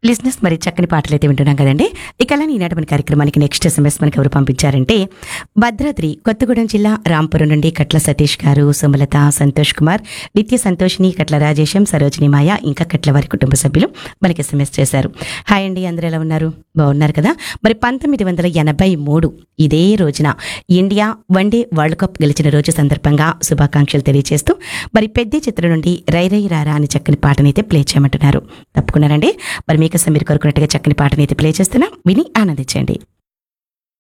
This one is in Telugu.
లిజినెస్ మరి చక్కని పాటలు అయితే వింటున్నాం కదండి ఇక అలానే ఈనాటి మన కార్యక్రమానికి నెక్స్ట్ ఎస్ఎంఎస్ మనకి ఎవరు పంపించారంటే భద్రాద్రి కొత్తగూడెం జిల్లా రాంపురం నుండి కట్ల సతీష్ గారు సుమలత సంతోష్ కుమార్ నిత్య సంతోషిని కట్ల రాజేశం సరోజిని మాయ ఇంకా కట్ల వారి కుటుంబ సభ్యులు మనకి ఎస్ఎంఎస్ చేశారు హాయ్ అండి అందరూ ఎలా ఉన్నారు బాగున్నారు కదా మరి పంతొమ్మిది వందల ఎనభై మూడు ఇదే రోజున ఇండియా వన్డే వరల్డ్ కప్ గెలిచిన రోజు సందర్భంగా శుభాకాంక్షలు తెలియజేస్తూ మరి పెద్ద చిత్రం నుండి రై రై రారా అని చక్కని పాటనైతే ప్లే చేయమంటున్నారు తప్పుకున్నారండి మరి మీకోసం మీరు కోరుకున్నట్టుగా చక్కని పాటనైతే ప్లే చేస్తున్నా విని ఆనందించండి